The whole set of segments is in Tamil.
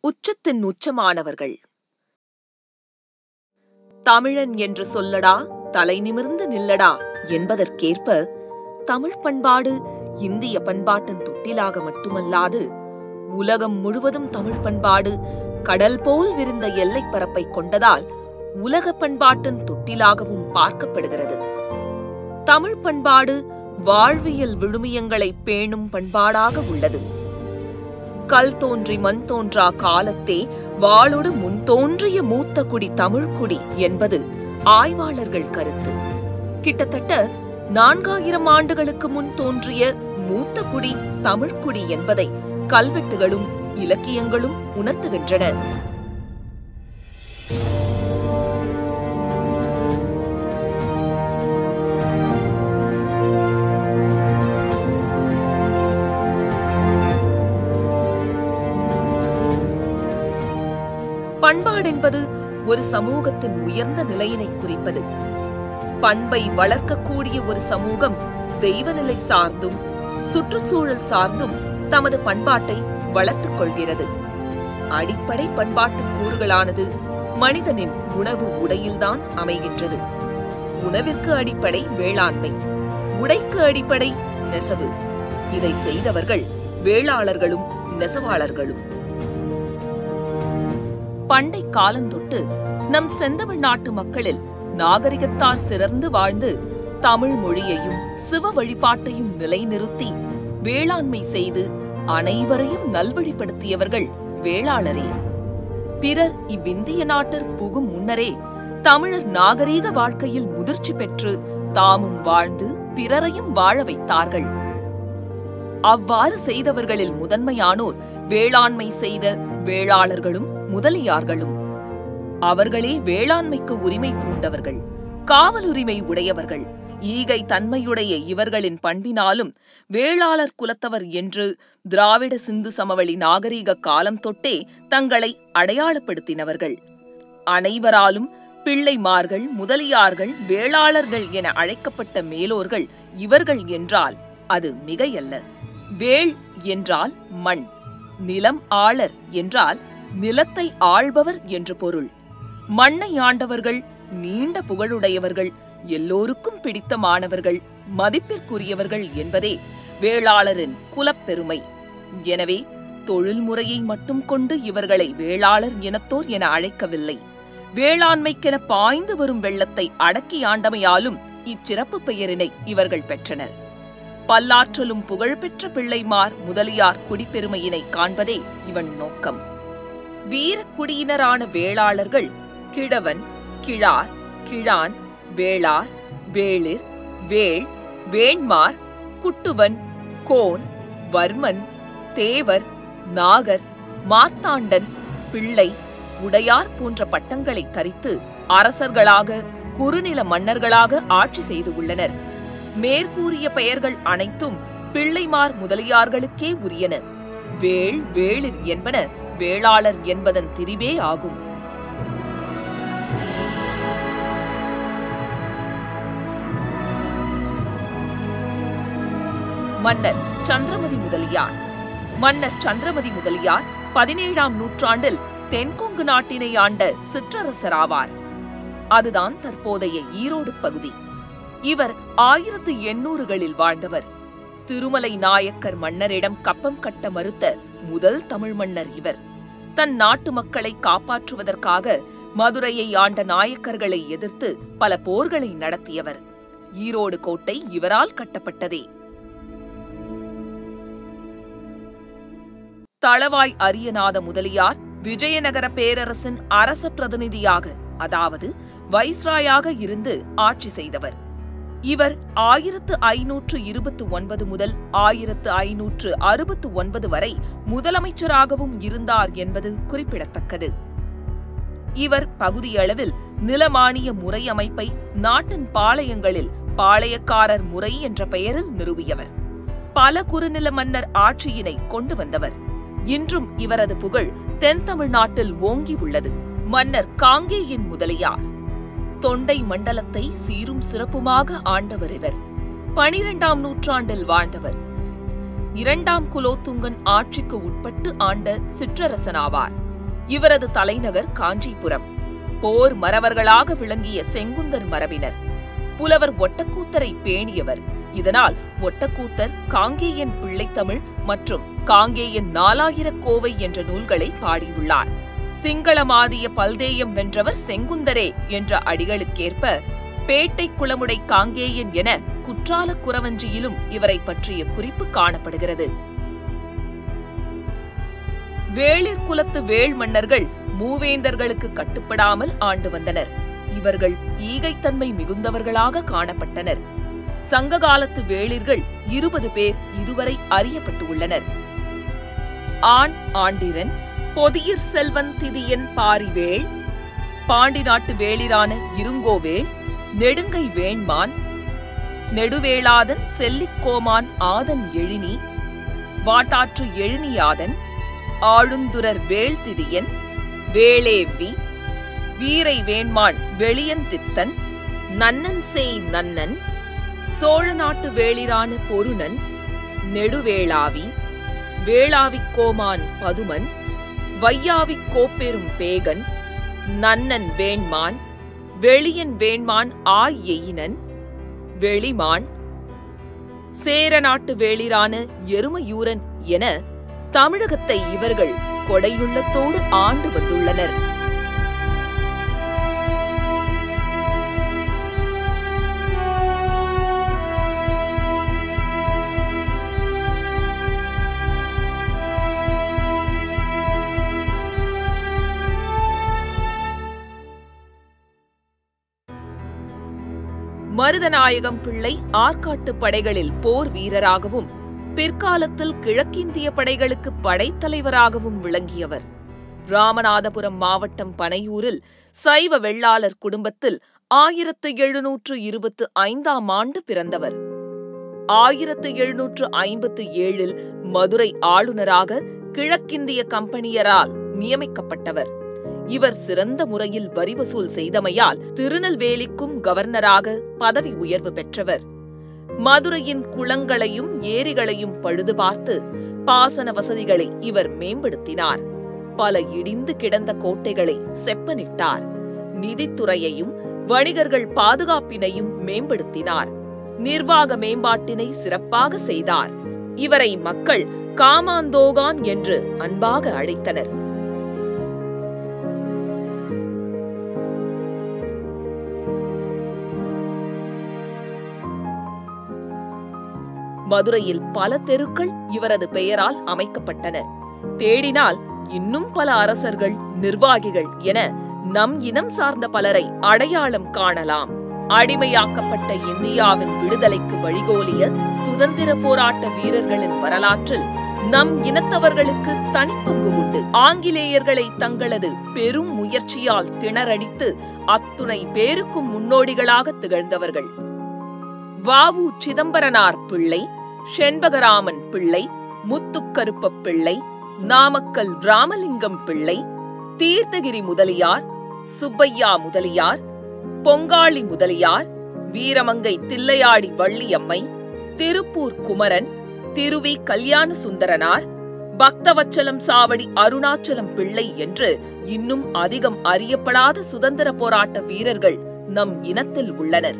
உச்சத்தின் உச்சமானவர்கள் தமிழன் என்று சொல்லடா தலை நிமிர்ந்து நில்லடா என்பதற்கேற்ப தமிழ் பண்பாடு இந்திய பண்பாட்டின் தொட்டிலாக மட்டுமல்லாது உலகம் முழுவதும் தமிழ் பண்பாடு கடல் போல் விரிந்த எல்லைப் பரப்பை கொண்டதால் உலக பண்பாட்டின் தொட்டிலாகவும் பார்க்கப்படுகிறது தமிழ் பண்பாடு வாழ்வியல் விழுமியங்களை பேணும் பண்பாடாக உள்ளது கல் தோன்றி மண் தோன்றா காலத்தே வாளொடு முன் தோன்றிய மூத்த குடி தமிழ்குடி என்பது ஆய்வாளர்கள் கருத்து கிட்டத்தட்ட நான்காயிரம் ஆண்டுகளுக்கு முன் தோன்றிய மூத்த குடி தமிழ்குடி என்பதை கல்வெட்டுகளும் இலக்கியங்களும் உணர்த்துகின்றன பண்பாடென்பது ஒரு சமூகத்தின் உயர்ந்த நிலையினை குறிப்பது பண்பை வளர்க்கக்கூடிய ஒரு சமூகம் தெய்வநிலை சார்ந்தும் சுற்றுச்சூழல் சார்ந்தும் தமது பண்பாட்டை வளர்த்துக் கொள்கிறது அடிப்படை பண்பாட்டு கூறுகளானது மனிதனின் உணவு உடையில்தான் அமைகின்றது உணவிற்கு அடிப்படை வேளாண்மை உடைக்கு அடிப்படை நெசவு இதை செய்தவர்கள் வேளாளர்களும் நெசவாளர்களும் பண்டை காலந்தொட்டு நம் செந்தமிழ் நாட்டு மக்களில் நாகரிகத்தார் சிறந்து வாழ்ந்து தமிழ் மொழியையும் சிவ வழிபாட்டையும் நிலைநிறுத்தி வேளாண்மை செய்து அனைவரையும் நல்வழிப்படுத்தியவர்கள் வேளாளரே பிறர் இவ்விந்திய நாட்டிற் புகும் முன்னரே தமிழர் நாகரீக வாழ்க்கையில் முதிர்ச்சி பெற்று தாமும் வாழ்ந்து பிறரையும் வாழ வைத்தார்கள் அவ்வாறு செய்தவர்களில் முதன்மையானோர் வேளாண்மை செய்த வேளாளர்களும் முதலியார்களும் அவர்களே வேளாண்மைக்கு உரிமை பூண்டவர்கள் காவல் உரிமை உடையவர்கள் ஈகை தன்மையுடைய இவர்களின் பண்பினாலும் வேளாளர் குலத்தவர் என்று திராவிட சிந்து சமவெளி நாகரீக காலம் தொட்டே தங்களை அடையாளப்படுத்தினவர்கள் அனைவராலும் பிள்ளைமார்கள் முதலியார்கள் வேளாளர்கள் என அழைக்கப்பட்ட மேலோர்கள் இவர்கள் என்றால் அது மிகையல்ல வேள் என்றால் மண் நிலம் ஆளர் என்றால் நிலத்தை ஆள்பவர் என்று பொருள் மண்ணை ஆண்டவர்கள் நீண்ட புகழுடையவர்கள் எல்லோருக்கும் பிடித்தமானவர்கள் மதிப்பிற்குரியவர்கள் என்பதே வேளாளரின் குலப்பெருமை எனவே தொழில்முறையை மட்டும் கொண்டு இவர்களை வேளாளர் இனத்தோர் என அழைக்கவில்லை வேளாண்மைக்கென பாய்ந்து வரும் வெள்ளத்தை அடக்கி ஆண்டமையாலும் இச்சிறப்பு பெயரினை இவர்கள் பெற்றனர் பல்லாற்றலும் புகழ்பெற்ற பிள்ளைமார் முதலியார் குடிப்பெருமையினை காண்பதே இவன் நோக்கம் வீரக்குடியினரான வேளாளர்கள் கிழவன் கிழார் கிழான் வேளார் வேளிர் வேள் வேண்மார் குட்டுவன் கோன் வர்மன் தேவர் நாகர் மார்த்தாண்டன் பிள்ளை உடையார் போன்ற பட்டங்களை தரித்து அரசர்களாக குறுநில மன்னர்களாக ஆட்சி செய்து உள்ளனர் மேற்கூறிய பெயர்கள் அனைத்தும் பிள்ளைமார் முதலியார்களுக்கே உரியன வேள் வேளிர் என்பன வேளாளர் என்பதன் திரிவே ஆகும் மன்னர் சந்திரமதி முதலியார் மன்னர் சந்திரமதி முதலியார் பதினேழாம் நூற்றாண்டில் தென்கொங்கு நாட்டினை ஆண்ட சிற்றரசராவார் அதுதான் தற்போதைய ஈரோடு பகுதி இவர் ஆயிரத்து எண்ணூறுகளில் வாழ்ந்தவர் திருமலை நாயக்கர் மன்னரிடம் கப்பம் கட்ட மறுத்த முதல் தமிழ் மன்னர் இவர் தன் நாட்டு மக்களை காப்பாற்றுவதற்காக மதுரையை ஆண்ட நாயக்கர்களை எதிர்த்து பல போர்களை நடத்தியவர் ஈரோடு கோட்டை இவரால் கட்டப்பட்டதே தளவாய் அரியநாத முதலியார் விஜயநகர பேரரசின் அரச பிரதிநிதியாக அதாவது வைஸ்ராயாக இருந்து ஆட்சி செய்தவர் இவர் ஆயிரத்து ஐநூற்று இருபத்து ஒன்பது முதல் ஆயிரத்து ஐநூற்று அறுபத்து ஒன்பது வரை முதலமைச்சராகவும் இருந்தார் என்பது குறிப்பிடத்தக்கது இவர் பகுதியளவில் நிலமானிய முறை அமைப்பை நாட்டின் பாளையங்களில் பாளையக்காரர் முறை என்ற பெயரில் நிறுவியவர் பல குறுநில மன்னர் ஆட்சியினை கொண்டு வந்தவர் இன்றும் இவரது புகழ் தென் தமிழ்நாட்டில் ஓங்கி உள்ளது மன்னர் காங்கேயின் முதலியார் தொண்டை மண்டலத்தை சீரும் சிறப்புமாக ஆண்டவர் இவர் பனிரெண்டாம் நூற்றாண்டில் வாழ்ந்தவர் இரண்டாம் குலோத்துங்கன் ஆட்சிக்கு உட்பட்டு ஆண்ட சிற்றரசனாவார் இவரது தலைநகர் காஞ்சிபுரம் போர் மறவர்களாக விளங்கிய செங்குந்தர் மரபினர் புலவர் ஒட்டக்கூத்தரை பேணியவர் இதனால் ஒட்டக்கூத்தர் காங்கேயன் பிள்ளைத்தமிழ் மற்றும் காங்கேயன் நாலாயிர கோவை என்ற நூல்களை பாடியுள்ளார் சிங்களமாதிய பல்தேயம் வென்றவர் செங்குந்தரே என்ற அடிகளுக்கேற்ப பேட்டை குளமுடை காங்கேயன் என குற்றால குறவஞ்சியிலும் இவரை பற்றிய குறிப்பு காணப்படுகிறது வேளிர் குலத்து வேள் மன்னர்கள் மூவேந்தர்களுக்கு கட்டுப்படாமல் ஆண்டு வந்தனர் இவர்கள் ஈகைத்தன்மை மிகுந்தவர்களாக காணப்பட்டனர் சங்க காலத்து வேளிர்கள் இருபது பேர் இதுவரை அறியப்பட்டு உள்ளனர் ஆண் ஆண்டிரன் பொதியிற் செல்வன் திதியன் பாரிவேள் பாண்டி நாட்டு வேளிரான இருங்கோவேள் நெடுங்கை வேண்மான் நெடுவேளாதன் செல்லிக்கோமான் ஆதன் எழினி வாட்டாற்று எழினியாதன் ஆழுந்துரர் வேள்திதியன் வேளேவி வீரை வேண்மான் வெளியன் தித்தன் நன்னன் செய் நன்னன் சோழ நாட்டு வேளிரான பொருணன் நெடுவேளாவி வேளாவிக் கோமான் பதுமன் வையாவிக் கோப்பெரும் பேகன் நன்னன் வேண்மான் வெளியன் வேண்மான் ஆய் எயினன் வெளிமான் சேர நாட்டு வேளிரான எருமையூரன் என தமிழகத்தை இவர்கள் கொடையுள்ளத்தோடு ஆண்டு வந்துள்ளனர் மருதநாயகம் பிள்ளை ஆற்காட்டு படைகளில் போர் வீரராகவும் பிற்காலத்தில் கிழக்கிந்திய படைகளுக்கு படைத்தலைவராகவும் விளங்கியவர் ராமநாதபுரம் மாவட்டம் பனையூரில் சைவ வெள்ளாளர் குடும்பத்தில் ஆயிரத்து எழுநூற்று இருபத்து ஐந்தாம் ஆண்டு பிறந்தவர் ஆயிரத்து எழுநூற்று ஐம்பத்து ஏழில் மதுரை ஆளுநராக கிழக்கிந்திய கம்பெனியரால் நியமிக்கப்பட்டவர் இவர் சிறந்த முறையில் வரி வசூல் செய்தமையால் திருநெல்வேலிக்கும் கவர்னராக பதவி உயர்வு பெற்றவர் மதுரையின் குளங்களையும் ஏரிகளையும் பழுது பார்த்து பாசன வசதிகளை இவர் மேம்படுத்தினார் பல இடிந்து கிடந்த கோட்டைகளை செப்பனிட்டார் நிதித்துறையையும் வணிகர்கள் பாதுகாப்பினையும் மேம்படுத்தினார் நிர்வாக மேம்பாட்டினை சிறப்பாக செய்தார் இவரை மக்கள் காமாந்தோகான் என்று அன்பாக அழைத்தனர் மதுரையில் பல தெருக்கள் இவரது பெயரால் அமைக்கப்பட்டன தேடினால் இன்னும் பல அரசர்கள் நிர்வாகிகள் என நம் இனம் சார்ந்த பலரை அடையாளம் காணலாம் அடிமையாக்கப்பட்ட இந்தியாவின் விடுதலைக்கு வழிகோலிய சுதந்திர போராட்ட வீரர்களின் வரலாற்றில் நம் இனத்தவர்களுக்கு தனிப்பங்கு உண்டு ஆங்கிலேயர்களை தங்களது பெரும் முயற்சியால் திணறடித்து அத்துணை பேருக்கும் முன்னோடிகளாக திகழ்ந்தவர்கள் வாவு சிதம்பரனார் பிள்ளை செண்பகராமன் பிள்ளை முத்துக்கருப்ப பிள்ளை நாமக்கல் ராமலிங்கம் பிள்ளை தீர்த்தகிரி முதலியார் சுப்பையா முதலியார் பொங்காளி முதலியார் வீரமங்கை தில்லையாடி வள்ளியம்மை திருப்பூர் குமரன் திருவி கல்யாண சுந்தரனார் பக்தவச்சலம் சாவடி அருணாச்சலம் பிள்ளை என்று இன்னும் அதிகம் அறியப்படாத சுதந்திர போராட்ட வீரர்கள் நம் இனத்தில் உள்ளனர்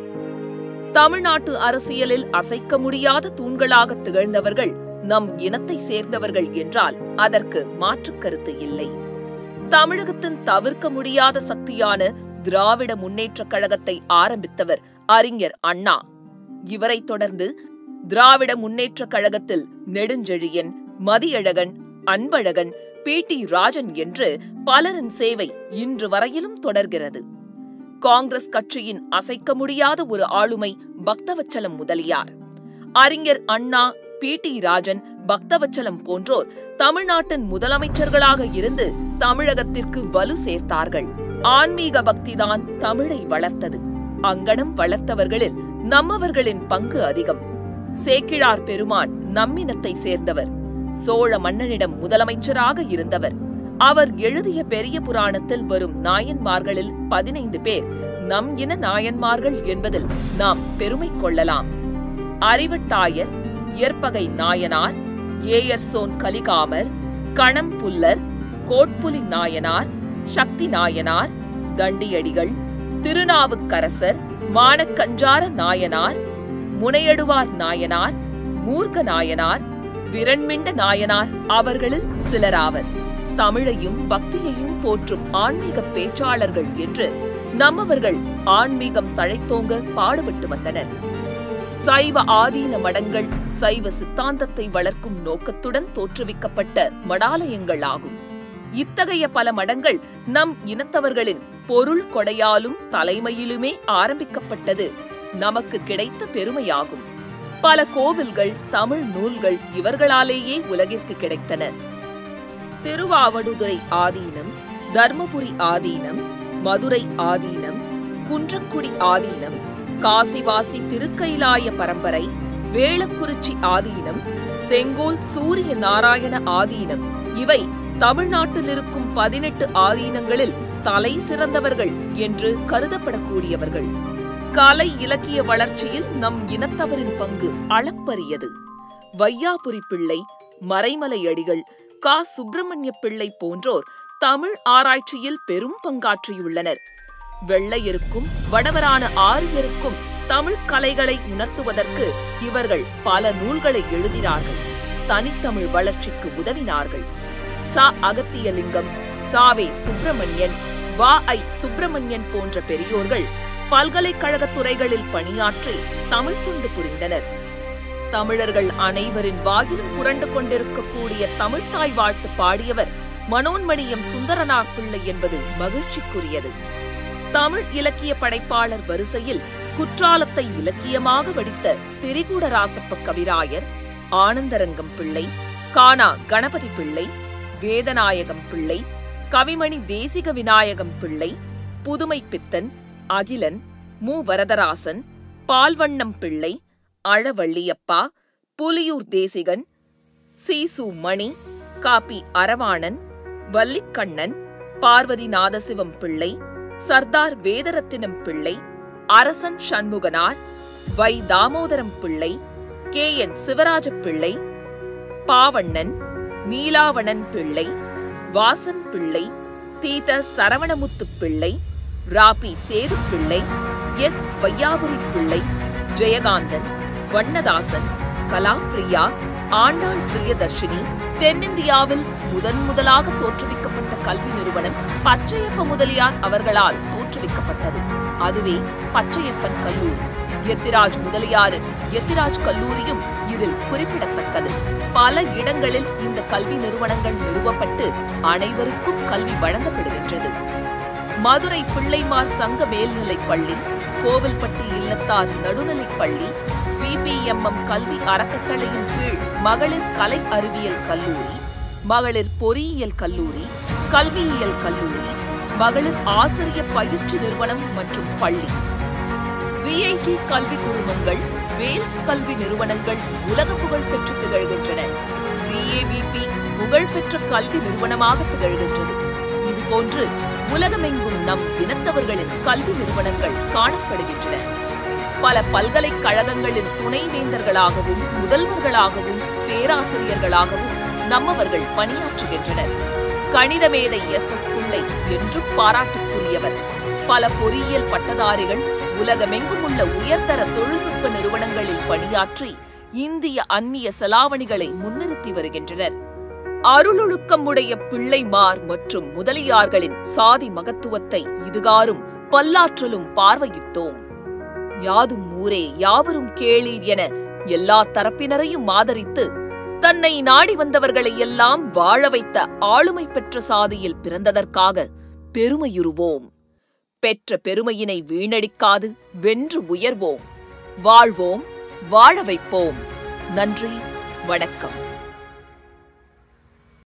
தமிழ்நாட்டு அரசியலில் அசைக்க முடியாத தூண்களாக திகழ்ந்தவர்கள் நம் இனத்தை சேர்ந்தவர்கள் என்றால் அதற்கு மாற்றுக் கருத்து இல்லை தமிழகத்தின் தவிர்க்க முடியாத சக்தியான திராவிட முன்னேற்றக் கழகத்தை ஆரம்பித்தவர் அறிஞர் அண்ணா இவரைத் தொடர்ந்து திராவிட முன்னேற்றக் கழகத்தில் நெடுஞ்செழியன் மதியழகன் அன்பழகன் பி டி ராஜன் என்று பலரின் சேவை இன்று வரையிலும் தொடர்கிறது காங்கிரஸ் கட்சியின் அசைக்க முடியாத ஒரு ஆளுமை பக்தவச்சலம் முதலியார் அறிஞர் அண்ணா பி டி ராஜன் பக்தவச்சலம் போன்றோர் தமிழ்நாட்டின் முதலமைச்சர்களாக இருந்து தமிழகத்திற்கு வலு சேர்த்தார்கள் ஆன்மீக பக்திதான் தமிழை வளர்த்தது அங்கனம் வளர்த்தவர்களில் நம்மவர்களின் பங்கு அதிகம் சேக்கிழார் பெருமான் நம்மினத்தை சேர்ந்தவர் சோழ மன்னனிடம் முதலமைச்சராக இருந்தவர் அவர் எழுதிய பெரிய புராணத்தில் வரும் நாயன்மார்களில் பதினைந்து பேர் நம் இன நாயன்மார்கள் என்பதில் நாம் பெருமை கொள்ளலாம் அறிவட்டாயர் இயற்பகை நாயனார் ஏயர்சோன் கலிகாமர் கணம் புல்லர் கோட்புலி நாயனார் சக்தி நாயனார் தண்டியடிகள் திருநாவுக்கரசர் மானக்கஞ்சார நாயனார் முனையடுவார் நாயனார் மூர்க்க நாயனார் விரண்மிண்ட நாயனார் அவர்களில் சிலராவர் தமிழையும் பக்தியையும் போற்றும் ஆன்மீக பேச்சாளர்கள் என்று நம்மவர்கள் ஆன்மீகம் தழைத்தோங்க பாடுபட்டு வந்தனர் சைவ ஆதீன மடங்கள் சைவ சித்தாந்தத்தை வளர்க்கும் நோக்கத்துடன் தோற்றுவிக்கப்பட்ட மடாலயங்கள் ஆகும் இத்தகைய பல மடங்கள் நம் இனத்தவர்களின் பொருள் கொடையாலும் தலைமையிலுமே ஆரம்பிக்கப்பட்டது நமக்கு கிடைத்த பெருமையாகும் பல கோவில்கள் தமிழ் நூல்கள் இவர்களாலேயே உலகிற்கு கிடைத்தன திருவாவடுதுறை ஆதீனம் தர்மபுரி ஆதீனம் மதுரை ஆதீனம் குன்றக்குடி ஆதீனம் காசிவாசி திருக்கைலாய பரம்பரை வேளக்குறிச்சி ஆதீனம் செங்கோல் சூரிய நாராயண ஆதீனம் இவை தமிழ்நாட்டில் இருக்கும் பதினெட்டு ஆதீனங்களில் தலை சிறந்தவர்கள் என்று கருதப்படக்கூடியவர்கள் கலை இலக்கிய வளர்ச்சியில் நம் இனத்தவரின் பங்கு அளப்பரியது வையாபுரி பிள்ளை மறைமலை அடிகள் கா சுப்பிரமணிய பிள்ளை போன்றோர் தமிழ் ஆராய்ச்சியில் பெரும் பங்காற்றியுள்ளனர் வெள்ளையருக்கும் வடவரான ஆரியருக்கும் தமிழ் கலைகளை உணர்த்துவதற்கு இவர்கள் பல நூல்களை எழுதினார்கள் தனித்தமிழ் வளர்ச்சிக்கு உதவினார்கள் சா அகத்தியலிங்கம் சாவே சுப்பிரமணியன் வா ஐ சுப்பிரமணியன் போன்ற பெரியோர்கள் பல்கலைக்கழக துறைகளில் பணியாற்றி தமிழ் துண்டு புரிந்தனர் தமிழர்கள் அனைவரின் வாயிலும் புரண்டு கொண்டிருக்கக்கூடிய தமிழ்த்தாய் வாழ்த்து பாடியவர் மனோன்மணியம் சுந்தரனார் பிள்ளை என்பது மகிழ்ச்சிக்குரியது தமிழ் இலக்கிய படைப்பாளர் வரிசையில் குற்றாலத்தை இலக்கியமாக வடித்த திரிகூடராசப்ப கவிராயர் ஆனந்தரங்கம் பிள்ளை கானா கணபதி பிள்ளை வேதநாயகம் பிள்ளை கவிமணி தேசிக விநாயகம் பிள்ளை புதுமை பித்தன் அகிலன் மு வரதராசன் பால்வண்ணம் பிள்ளை அழவள்ளியப்பா புலியூர் தேசிகன் சீசு மணி காபி அரவாணன் வல்லிக்கண்ணன் பார்வதி நாதசிவம் பிள்ளை சர்தார் வேதரத்தினம் பிள்ளை அரசன் சண்முகனார் வை தாமோதரம் பிள்ளை கே என் சிவராஜ பிள்ளை பாவண்ணன் நீலாவணன் பிள்ளை வாசன் பிள்ளை தீத சரவணமுத்து பிள்ளை ராபி சேது பிள்ளை எஸ் வையாபுரி பிள்ளை ஜெயகாந்தன் வண்ணதாசன் கலாப்பிரியா ஆண்டாள் பிரியதர்ஷினி தென்னிந்தியாவில் முதன் முதலாக தோற்றுவிக்கப்பட்ட கல்வி நிறுவனம் பச்சையப்ப முதலியார் அவர்களால் தோற்றுவிக்கப்பட்டது அதுவே பச்சையப்பன் கல்லூரி எத்திராஜ் முதலியாரின் எத்திராஜ் கல்லூரியும் இதில் குறிப்பிடத்தக்கது பல இடங்களில் இந்த கல்வி நிறுவனங்கள் நிறுவப்பட்டு அனைவருக்கும் கல்வி வழங்கப்படுகின்றது மதுரை பிள்ளைமார் சங்க மேல்நிலைப் பள்ளி கோவில்பட்டி இல்லத்தார் நடுநிலைப் பள்ளி பிபிஎம்எம் கல்வி அறக்கட்டளையின் கீழ் மகளிர் கலை அறிவியல் கல்லூரி மகளிர் பொறியியல் கல்லூரி கல்வியியல் கல்லூரி மகளிர் ஆசிரிய பயிற்சி நிறுவனம் மற்றும் பள்ளி விஐடி கல்வி குழுமங்கள் வேல்ஸ் கல்வி நிறுவனங்கள் உலக புகழ் பெற்று திகழ்கின்றன பிஏவிபி புகழ்பெற்ற கல்வி நிறுவனமாக திகழ்கின்றது இதுபோன்று உலகமெங்கும் நம் இனத்தவர்களின் கல்வி நிறுவனங்கள் காணப்படுகின்றன பல பல்கலைக்கழகங்களின் துணைவேந்தர்களாகவும் முதல்வர்களாகவும் பேராசிரியர்களாகவும் நம்மவர்கள் பணியாற்றுகின்றனர் கணித மேதை எஸ் எஸ் பிள்ளை என்றும் பாராட்டுக்குரியவர் பல பொறியியல் பட்டதாரிகள் உலகமெங்கும் உள்ள உயர்தர தொழில்நுட்ப நிறுவனங்களில் பணியாற்றி இந்திய அந்நிய செலாவணிகளை முன்னிறுத்தி வருகின்றனர் அருளொழுக்கம் உடைய பிள்ளைமார் மற்றும் முதலியார்களின் சாதி மகத்துவத்தை இதுகாரும் பல்லாற்றலும் பார்வையிட்டோம் யாதும் ஊரே யாவரும் கேளீர் என எல்லா தரப்பினரையும் ஆதரித்து தன்னை நாடி வந்தவர்களை எல்லாம் வாழ வைத்த ஆளுமை பெற்ற சாதியில் பிறந்ததற்காக பெருமையுறுவோம் பெற்ற பெருமையினை வீணடிக்காது வென்று உயர்வோம் வாழ்வோம் வாழ வைப்போம் நன்றி வணக்கம்